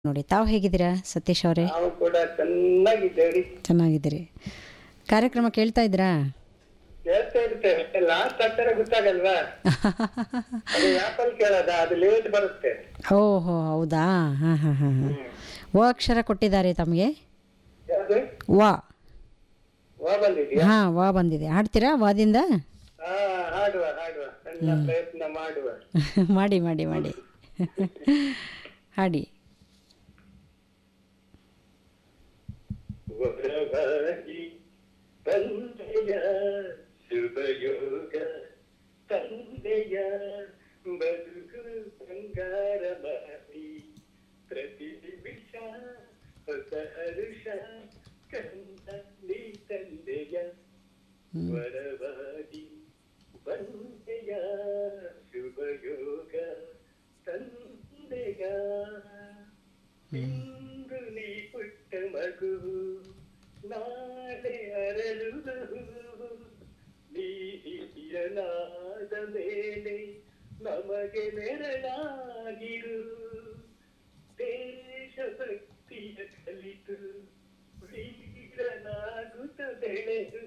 ನೋಡಿ ತಾವು ಹೇಗಿದ್ದೀರಾ ಸತೀಶ್ ಅವರೇ ನಾವು ಕೂಡ ಚೆನ್ನಾಗಿದ್ದೇವೆ ಚೆನ್ನಾಗಿದ್ದೀರಿ ಕಾರ್ಯಕ್ರಮ ಕೇಳ್ತಾ ಇದ್ರಾ ಕೇಳ್ತಾ ಇರ್ತೇವೆ ಲಾಸ್ಟ್ ಅಕ್ಷರ ಗೊತ್ತಾಗಲ್ವಾ ಅದು ಆಪಲ್ ಕೇಳದ ಅದು ಲೇಟ್ ಬರುತ್ತೆ ಓಹೋ ಹೌದಾ ಹಾಂ ಹಾಂ ಹಾಂ ಹಾಂ ಓ ಅಕ್ಷರ ಕೊಟ್ಟಿದ್ದಾರೆ ತಮಗೆ ಯಾವ್ದು ವಾ ವಾ ಬಂದಿದ್ಯಾ ಹಾಂ ವಾ ಬಂದಿದೆ ಹಾಡ್ತೀರಾ ವಾದಿಂದ ಹಾ ಹಾಡುವ ಹಾಡುವ ಸಣ್ಣ ಪ್ರಯತ್ನ ಮಾಡುವ ಮಾಡಿ ಮಾಡಿ ಮಾಡಿ ಹಾಡಿ ವರವಾಗಿ ತಂದೆಯ ಶುಭಯೋಗ ತಂದೆಯ ಬದುಕು ಬಂಗಾರ ಮಾಡಿ ಪ್ರತಿ ನಿಮಿಷ ಹೊಸ ಹರುಷ ಕಂದ ನೀ ತಂದೆಯ ವರವಾಗಿ ಬಂದೆಯ ಶುಭಯೋಗ ತಂದೆಯ ಇಂದು ನೀ ಪುಟ್ಟ ಮಗು ನಾಳೆ ಅರಳುವುದು ನೀ ಹಿರಿಯನಾದ ಮೇಲೆ ನಮಗೆ ನೆರಳಾಗಿರು ದೇಶಭಕ್ತಿಯ ಕಲಿತು ವೀರನಾಗುತ್ತ ಬೆಳೆದು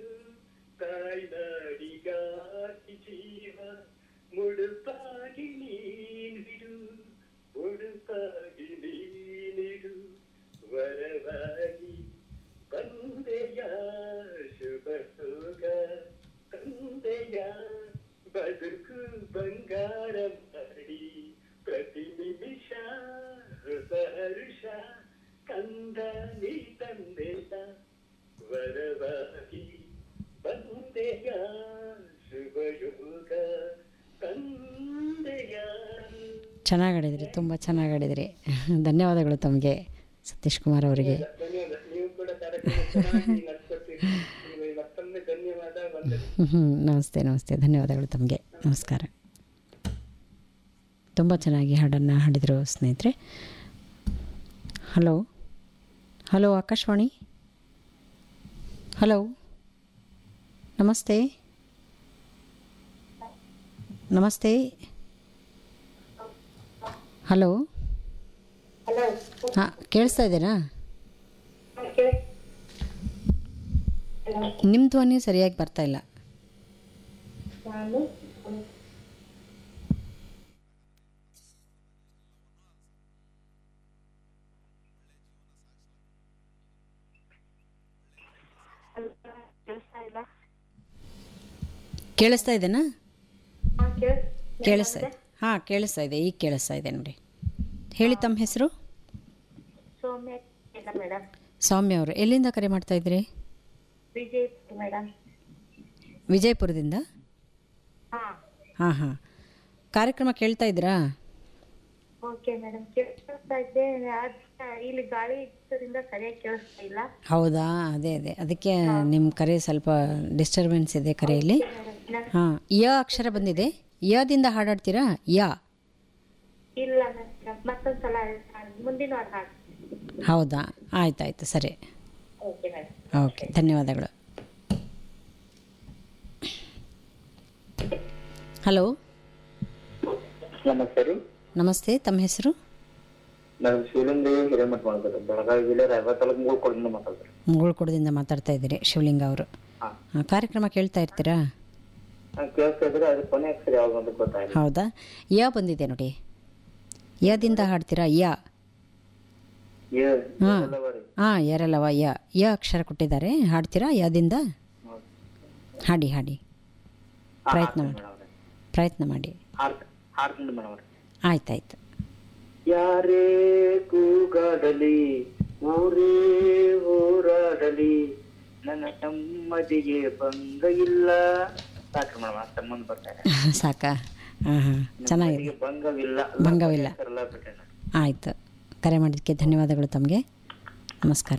ತಾಯ್ನಾಡಿಗಾಗಿ ಜೀವ ಮುಡುಪಾಗಿ ನೀನಿರು ಮುಡುಪಾಗಿ ನೀನಿರು ವರವಾಗಿ ತಂದೆಯ ಶುಭ ಸುಖ ತಂದೆಯ ಬದುಕು ಬಂಗಾರ ಮಾಡಿ ಪ್ರತಿ ನಿಮಿಷ ಹೊಸ ಹರುಷ ಕಂದ ನೀ ತಂದೆಯ ವರವಾಗಿ ಬಂದೆಯ ಶುಭ ಯೋಗ ತಂದೆಯ ಚೆನ್ನಾಗಿ ಹಾಡಿದ್ರಿ ತುಂಬ ಚೆನ್ನಾಗಿ ಹಾಡಿದ್ರಿ ಧನ್ಯವಾದಗಳು ತಮಗೆ ಸತೀಶ್ ಕುಮಾರ್ ಅವರಿಗೆ ಧನ್ಯವಾದ ನೀವು ಕೂಡ ಕಾರ್ಯಕ್ರಮ ಚೆನ್ನಾಗಿ ನಡೆಸ್ಕೊಟ್ಟಿರಿ ನಿಮಗೆ ಮತ್ತೊಮ್ಮೆ ಧನ್ಯವಾದ ವಂದನೆ ಹ್ಞೂ ನಮಸ್ತೆ ನಮಸ್ತೆ ಧನ್ಯವಾದಗಳು ತಮಗೆ ನಮಸ್ಕಾರ ತುಂಬ ಚೆನ್ನಾಗಿ ಹಾಡನ್ನು ಹಾಡಿದರು ಸ್ನೇಹಿತರೆ ಹಲೋ ಹಲೋ ಆಕಾಶವಾಣಿ ಹಲೋ ನಮಸ್ತೆ ನಮಸ್ತೆ ಹಲೋ ಹಲೋ ಹಾಂ ಕೇಳಿಸ್ತಾ ಇದ್ದೀರಾ ನಿಮ್ಮ ಧ್ವನಿ ಸರಿಯಾಗಿ ಬರ್ತಾ ಇಲ್ಲ ನಾನು ಕೇಳಿಸ್ತಾ ಇಲ್ಲ ಕೇಳಿಸ್ತಾ ಇದೆನಾ ಹಾಂ ಕೇಳಿಸ್ ಕೇಳಿಸ್ತಾ ಇದೆ ಹಾಂ ಕೇಳಿಸ್ತಾ ಇದೆ ಈಗ ಕೇಳಿಸ್ತಾ ಇದೆ ನೋಡಿ ಹೇಳಿ ತಮ್ಮ ಹೆಸರು ಸೌಮ್ಯ ಇಲ್ಲ ಮೇಡಮ್ ಸೌಮ್ಯ ಅವರು ಎಲ್ಲಿಂದ ಕರೆ ಮಾಡ್ತಾ ಇದ್ರಿ ವಿಜಯ್ ಮೇಡಮ್ ವಿಜಯಪುರದಿಂದ ಹಾಂ ಹಾಂ ಹಾಂ ಕಾರ್ಯಕ್ರಮ ಕೇಳ್ತಾ ಇದ್ರಾ ಓಕೆ ಮೇಡಮ್ ಕೇಳಿಸ್ತಾ ಇದ್ದೆ ಆದ್ರೆ ಇಲ್ಲಿ ಗಾಳಿ ಇದ್ದರಿಂದ ಸರಿಯಾಗಿ ಕೇಳಿಸ್ತಾ ಇಲ್ಲ ಹೌದಾ ಅದೇ ಅದೇ ಅದಕ್ಕೆ ನಿಮ್ಮ ಕರೆ ಸ್ವಲ್ಪ ಡಿಸ್ಟರ್ಬೆನ್ಸ್ ಇದೆ ಕರೆಯಲ್ಲಿ ಮೇಡಮ್ ಹಾಂ ಯ ಅಕ್ಷರ ಬಂದಿದೆ ಯದಿಂದ ಹಾಡಾಡ್ತೀರಾ ಯಾ ಇಲ್ಲ ಮೇಡಮ್ ಮತ್ತೊಂದ್ಸಲ ಮುಂದಿನ ವಾರ ಹಾಕಿ ಹೌದಾ ಆಯ್ತಾಯ್ತು ಸರಿ ಓಕೆ ಮೇಡಮ್ ಓಕೆ ಧನ್ಯವಾದಗಳು ಹಲೋ ನಮಸ್ತೆ ರೀ ನಮಸ್ತೆ ತಮ್ಮ ಹೆಸರು ನಾನು ಶಿವಲಿಂಗ ಹಿರೇಮಠ ಮಾಡ್ತಾರೆ ಬೆಳಗಾವಿ ಜಿಲ್ಲೆ ರಾಯಬಾಗ ತಾಲೂಕು ಮೂಳ್ಕೊಡಿಂದ ಮಾತಾಡ್ತಾರೆ ಮುಗುಳ್ಕೊಡದಿಂದ ಮಾತಾಡ್ತಾ ಇದ್ದೀರಿ ಶಿವಲಿಂಗ ಅವರು ಹಾ. ಹಾಂ ಕಾರ್ಯಕ್ರಮ ಕೇಳ್ತಾ ಇರ್ತೀರಾ ನಾನು ಕೇಳಿಸ್ತಾ ಇದ್ರೆ ಅದು ಕೊನೆ ಅಕ್ಷರ ಯಾವ್ದು ಅಂತ ಗೊತ್ತಾಗಿಲ್ಲ ಹೌದಾ ಯ ಬಂದಿದೆ ನೋಡಿ ಯದಿಂದ ಹಾಡ್ತೀರಾ ಯ ಏ ಹಾಂ ಎಲ್ಲವ ರೀ ಹಾಂ ಯಾರಲ್ಲವ ಯ ಯ ಅಕ್ಷರ ಕೊಟ್ಟಿದ್ದಾರೆ ಹಾಡ್ತೀರಾ ಯದಿಂದ ಹಾಡಿ ಹಾಡಿ ಪ್ರಯತ್ನ ಮಾಡಿ ಪ್ರಯತ್ನ ಮಾಡಿ ಹಾಡ್ತೀನಿ ಮೇಡಮ್ ಅವ್ರೆ ಆಯ್ತಾಯ್ತು ಯಾರೇ ಕೂಗಾಡಲಿ ಊರೇ ಹೋರಾಡಲಿ ನನ್ನ ನೆಮ್ಮದಿಗೆ ಭಂಗ ಇಲ್ಲ ಸಾಕ್ರಿ ಮೇಡಮ್ ಆ ಸಂಬಂಧ ಬರ್ತಾರೆ ಸಾಕಾ ಹಾಂ ಹಾಂ ಚೆನ್ನಾಗಿದೆ ನೆಮ್ಮದಿಗೆ ಭಂಗವಿಲ್ಲ ಭಂಗವಿಲ್ಲ ಎಲ್ಲ ಬಿಟ್ಟೆ ನಾನು. ಆಯಿತು ಕರೆ ಮಾಡಿದ್ದಕ್ಕೆ ಧನ್ಯವಾದಗಳು ತಮಗೆ ನಮಸ್ಕಾರ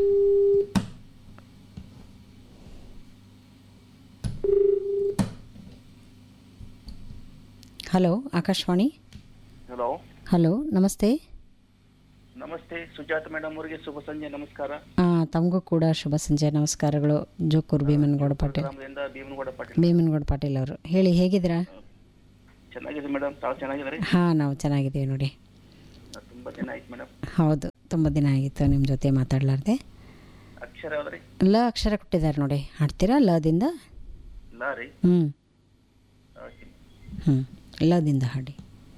ಹಲೋ ಆಕಾಶವಾಣಿ ಹಲೋ ಹಲೋ ನಮಸ್ತೆ ನಮಸ್ತೆ ಸುಜಾತ ಮೇಡಮ್ ಅವರಿಗೆ ಶುಭ ಸಂಜೆ ನಮಸ್ಕಾರ ಆ, ತಮಗೂ ಕೂಡ ಶುಭ ಸಂಜೆ ನಮಸ್ಕಾರಗಳು ಜೋಕೂರು ಭೀಮನಗೌಡ ಪಾಟೀಲ್ ಗ್ರಾಮದಿಂದ ಭೀಮನಗೌಡ ಪಾಟೀಲ್ ಭೀಮನಗೌಡ ಪಾಟೀಲ್ ಅವರು ಹೇಳಿ ಹೇಗಿದ್ದೀರಾ ಚೆನ್ನಾಗಿದೆ ಮೇಡಮ್ ತಾವು ಚೆನ್ನಾಗಿದ್ದಾರೆ ಹಾಂ ನಾವು ಚೆನ್ನಾಗಿದ್ದೀವಿ ನೋಡಿ ತುಂಬಾ ತುಂಬಾ ದಿನ ಆಯ್ತು ಮೇಡಮ್ ಹೌದು ತುಂಬ ದಿನ ಆಗಿತ್ತು ನಿಮ್ಮ ಜೊತೆ ಮಾತಾಡಲಾರ್ದೆ ಅಕ್ಷರ ಯಾವ್ದ್ರಿ ಲ ಅಕ್ಷರ ಕೊಟ್ಟಿದ್ದಾರೆ ನೋಡಿ ಹಾಡ್ತೀರಾ ಲದಿಂದ ಲಾ ರೀ ಹ್ಞೂ ಓಕೆ. ಹ್ಞೂ ಲದಿಂದ ಹಾಡಿ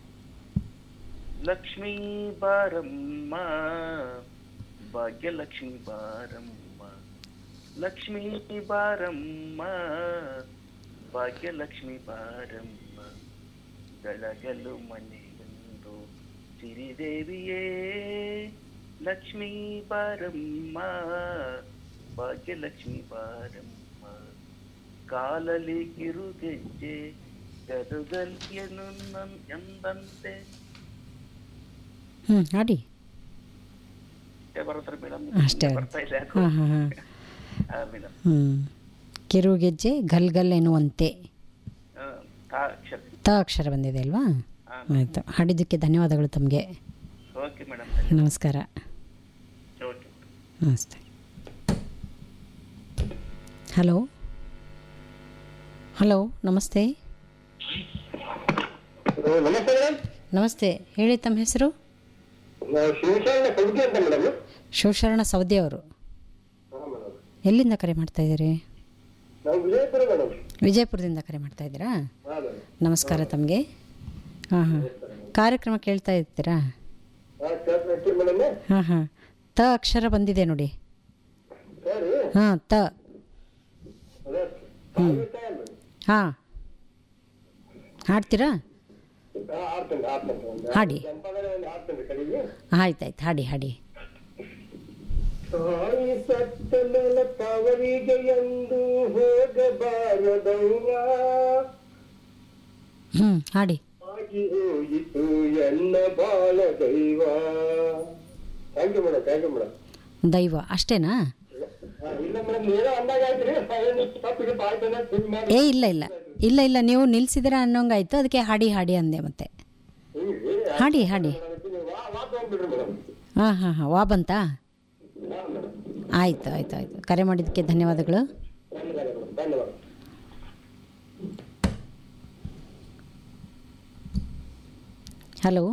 ಲಕ್ಷ್ಮೀ ಬಾರಮ್ಮ ಭಾಗ್ಯಲಕ್ಷ್ಮಿ ಬಾರಮ್ಮ ಲಕ್ಷ್ಮೀ ಬಾರಮ್ಮ ಭಾಗ್ಯಲಕ್ಷ್ಮಿ ಬಾರಮ್ಮ ಬೆಳಗಲು ಮನೆಯೊಂದು ಸಿರಿದೇವಿಯೇ ಲಕ್ಷ್ಮೀ ಬಾರಮ್ಮ ಭಾಗ್ಯಲಕ್ಷ್ಮಿ ಬಾರಮ್ಮ ಕಾಲಲಿ ಕಿರುಗೆಜ್ಜೆ ಗದುಗಲ್ಯನು ನನ್ ಎಂದಂತೆ ಹ್ಞೂ ಹಾಡಿ ಅಷ್ಟೇ ಬರುತ್ತೆ ಮೇಡಮ್ ಅಷ್ಟೇ ಬರ್ತಾ ಇದೆ ಯಾಕೋ. ಹಾಂ ಹಾಂ ಹಾಂ ಆ, ಮೇಡಮ್ ಹ್ಞೂ ಕಿರುಗೆಜ್ಜೆ ಗಲ್ ಗಲ್ ಎನ್ನುವಂತೆ ಆ, ತಾ ಅಕ್ಷರ ತ ಅಕ್ಷರ ಬಂದಿದೆ ಅಲ್ವಾ ಹಾ. ಆಯಿತು ಹಾಡಿದ್ದಕ್ಕೆ ಧನ್ಯವಾದಗಳು ತಮಗೆ ಓಕೆ ಮೇಡಮ್ ನಮಸ್ಕಾರ ಓಕೆ ನಮಸ್ತೆ ಹಲೋ ಹಲೋ ನಮಸ್ತೆ ನಮಸ್ತೆ ಮೇಡಮ್ ನಮಸ್ತೆ ಹೇಳಿ ತಮ್ಮ ಹೆಸರು ನಾವು ಶಿವಶರಣ ಕವಿತೆ ಅಂತ ಮೇಡಮ್ ಶಿವಶರಣ ಸೌದಿ ಅವರು ಹಾಂ ಮೇಡಮ್ ಎಲ್ಲಿಂದ ಕರೆ ಮಾಡ್ತಾ ಇದ್ದೀರಿ ನಾವು ವಿಜಯಪುರ ಮೇಡಮ್ ವಿಜಯಪುರದಿಂದ ಕರೆ ಮಾಡ್ತಾ ಇದ್ದೀರಾ ಹಾಂ ಮೇಡಮ್ ನಮಸ್ಕಾರ ತಮಗೆ ಹಾಂ ಹಾಂ ಕಾರ್ಯಕ್ರಮ ಕೇಳ್ತಾ ಇರ್ತೀರಾ ಹಾಂ ಕೇಳ್ತಾ ಮೇಡಮ್ ಹಾಂ ಹಾಂ ತ ಅಕ್ಷರ ಬಂದಿದೆ ನೋಡಿ ಸರಿ ಹಾಂ ತ ಅದೇ ಕಾವ್ಯತ ಅಲ್ರಿ? ಹಾಂ ಹಾಡ್ತೀರಾ ಹಾ, ಆಡ್ತೇನೆ ಆಡ್ತೇನೆ ಒಂದು ಹಾಡಿ ಸಂಪಾದನೆ ಒಂದು ಆಡ್ತೇನೆ ಕಡೆಗೆ ಆಯ್ತಾಯ್ತು ಹಾಡಿ ಹಾಡಿ ತಾಯಿ ಸತ್ತ ಮೇಲೆ ತವರಿಗೆ ಎಂದು ಹೋಗಬಾರದವ್ವ ಹ್ಞೂ ಹಾಡಿ ಆಗಿ ಹೋಯಿತು ಎನ್ನ ಬಾಳ ದೈವ thank you madam thank you madam ದೈವ ಅಷ್ಟೇನಾ ಇಲ್ಲ ಮೇಡಮ್ ಏನೋ ಅಂದಾಗ ಆಯ್ತು ರೀ ತಪ್ಪಿಗೆ ಪಾಯ್ತನ ತಿಂದು ಮಾಡಿ ಏ ಇಲ್ಲ ಇಲ್ಲ ಇಲ್ಲ ಇಲ್ಲ ನೀವು ನಿಲ್ಸಿದಿರ ಅನ್ನೋಂಗಾಯ್ತು ಅದಕ್ಕೆ ಹಾಡಿ ಹಾಡಿ ಅಂದೆ ಮತ್ತೆ ಹಿಂಗೆ ಹಾಡಿ ಹಾಡಿ ವಾ ವಾ ತಗೊಂಡ್ಬಿಡ್ರಿ ಮೇಡಮ್ ಹಾಂ ಹಾಂ ಹಾಂ ವಾ ಬಂತಾ ಹಾಂ ಮೇಡಮ್ ಆಯಿತು ಆಯಿತು ಆಯಿತು ಕರೆ ಮಾಡಿದ್ದಕ್ಕೆ ಧನ್ಯವಾದಗಳು ಧನ್ಯವಾದ ಮೇಡಮ್ ಧನ್ಯವಾದ ಹಲೋ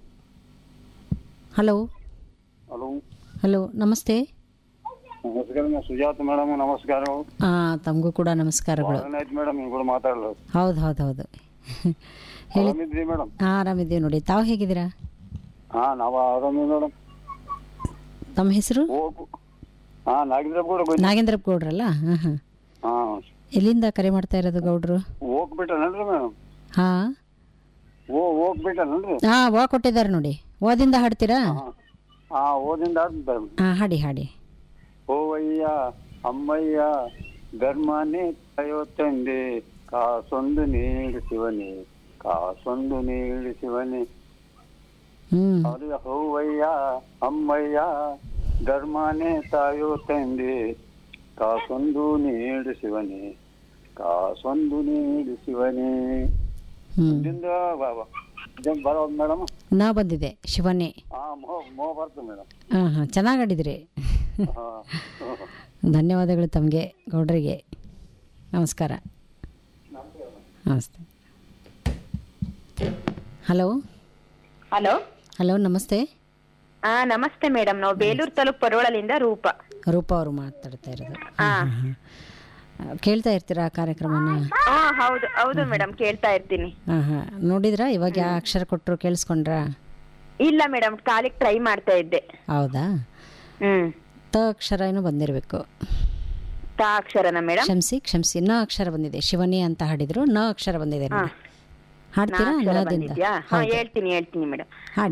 ಹಲೋ ಹಲೋ ಹಲೋ ನಮಸ್ತೆ ನಮಸ್ಕಾರ ಸುಜಾತ ಮೇಡಮ್ ನಮಸ್ಕಾರ ಹಾಂ ತಮಗೂ ಕೂಡ ನಮಸ್ಕಾರಗಳು ಭಾಳ ಆಯ್ತು ಮೇಡಮ್ ನೀವು ಕೂಡ ಮಾತಾಡಲು ಹೌದು ಹೌದು ಹೌದು ಹೇಳಿ ಆರಾಮಿದ್ರಿ ಮೇಡಮ್ ಹಾಂ ಆರಾಮಿದ್ದೀವಿ ನೋಡಿ ತಾವು ಹೇಗಿದ್ದೀರಾ ಹಾ ನಾವು ಆರಾಮಿ ಮೇಡಮ್ ತಮ್ಮ ಹೆಸರು ಹೋಗು ಹಾ ನಾಗೇಂದ್ರ ಕೂಡ ನಾಗೇಂದ್ರಪ್ಪ ಗೌಡ್ರಲ್ಲ ಹಾಂ ಹಾಂ ಹಾ ಎಲ್ಲಿಂದ ಕರೆ ಮಾಡ್ತಾ ಇರೋದು ಗೌಡ್ರು ಹೋಗ್ಬಿಟ್ಟನಲ್ರಿ ಮೇಡಮ್ ಹಾಂ ಓ ಹೋಗ್ಬಿಟ್ಟನಲ್ರಿ ಹಾಂ ವಾ ಕೊಟ್ಟಿದ್ದಾರೆ ನೋಡಿ ಓದಿಂದ ಹಾಡ್ತೀರಾ ಹಾ ಹಾ ಓದಿಂದ ಆಡ್ತಾರೆ ಹಾಂ ಹಾಡಿ ಹಾಡಿ ಓವಯ್ಯ ಅಮ್ಮಯ್ಯ ಧರ್ಮನೇ ತಯೋ ತಂದೆ ಕಾಸೊಂದು ನೀಡು ಶಿವನೇ ಕಾಸೊಂದು ನೀಡು ಶಿವನೇ ಹ್ಞೂ ಅವ್ರಿಗೆ ಹೂವಯ್ಯ ಅಮ್ಮಯ್ಯ ಧರ್ಮನೇ ತಾಯೋ ತಂದೆ ಕಾಸೊಂದು ನೀಡು ಶಿವನೇ ಕಾಸೊಂದು ನೀಡು ಶಿವನೇ ಹ್ಞೂ ಇಲ್ಲಿಂದ ಬರೋದು ಮೇಡಮ್ ನಾ ಬಂದಿದೆ ಶಿವನೇ ಹಾ ಮೋ ಮೋ ಬರ್ತದೆ ಮೇಡಮ್ ಹಾಂ ಹಾಂ ಚೆನ್ನಾಗಿ ಆಡಿದ್ರಿ ಹಾ ಧನ್ಯವಾದಗಳು ತಮಗೆ ಗೌಡ್ರಿಗೆ ನಮಸ್ಕಾರ ನಮಸ್ತೆ ಹಲೋ ಹಲೋ ಹಲೋ ನಮಸ್ತೆ ಹಾ ನಮಸ್ತೆ ಮೇಡಮ್ ನಾವು ಬೇಲೂರು ತಾಲೂಕ್ ಪರೋಳಲಿಂದ ರೂಪ ರೂಪ ಅವರು ಮಾತಾಡ್ತಾ ಇರೋದು ಹಾ ಆ, ಕೇಳ್ತಾ ಇರ್ತೀರಾ ಆ ಕಾರ್ಯಕ್ರಮನ ಹಾ ಹೌದು ಹೌದು ಮೇಡಮ್ ಕೇಳ್ತಾ ಇರ್ತೀನಿ ಹಾಂ ಹಾಂ ನೋಡಿದ್ರಾ ಇವಾಗ ಯಾವ ಅಕ್ಷರ ಕೊಟ್ಟರು ಕೇಳಿಸ್ಕೊಂಡ್ರಾ ಇಲ್ಲ ಮೇಡಮ್ ಕಾಲಿಗೆ ಟ್ರೈ ಮಾಡ್ತಾ ಇದ್ದೆ ಹೌದಾ ಹ್ಮ್ ತ ಅಕ್ಷರ ಏನೋ ಬಂದಿರಬೇಕು ತಾ ಅಕ್ಷರನ ಮೇಡಮ್ ಕ್ಷಮಿಸಿ ಕ್ಷಮಿಸಿ ನ ಅಕ್ಷರ ಬಂದಿದೆ ಶಿವನೇ ಅಂತ ಹಾಡಿದ್ರು ನ ಅಕ್ಷರ ಬಂದಿದೆ ನೋಡಿ ಹಾಡ್ತೀರಾ ಅಕ್ಷರ ನದಿಂದ ಬಂದಿದ್ಯಾ ಹಾ ಹೇಳ್ತೀನಿ ಹೇಳ್ತೀನಿ ಮೇಡಮ್ ಹಾಡಿ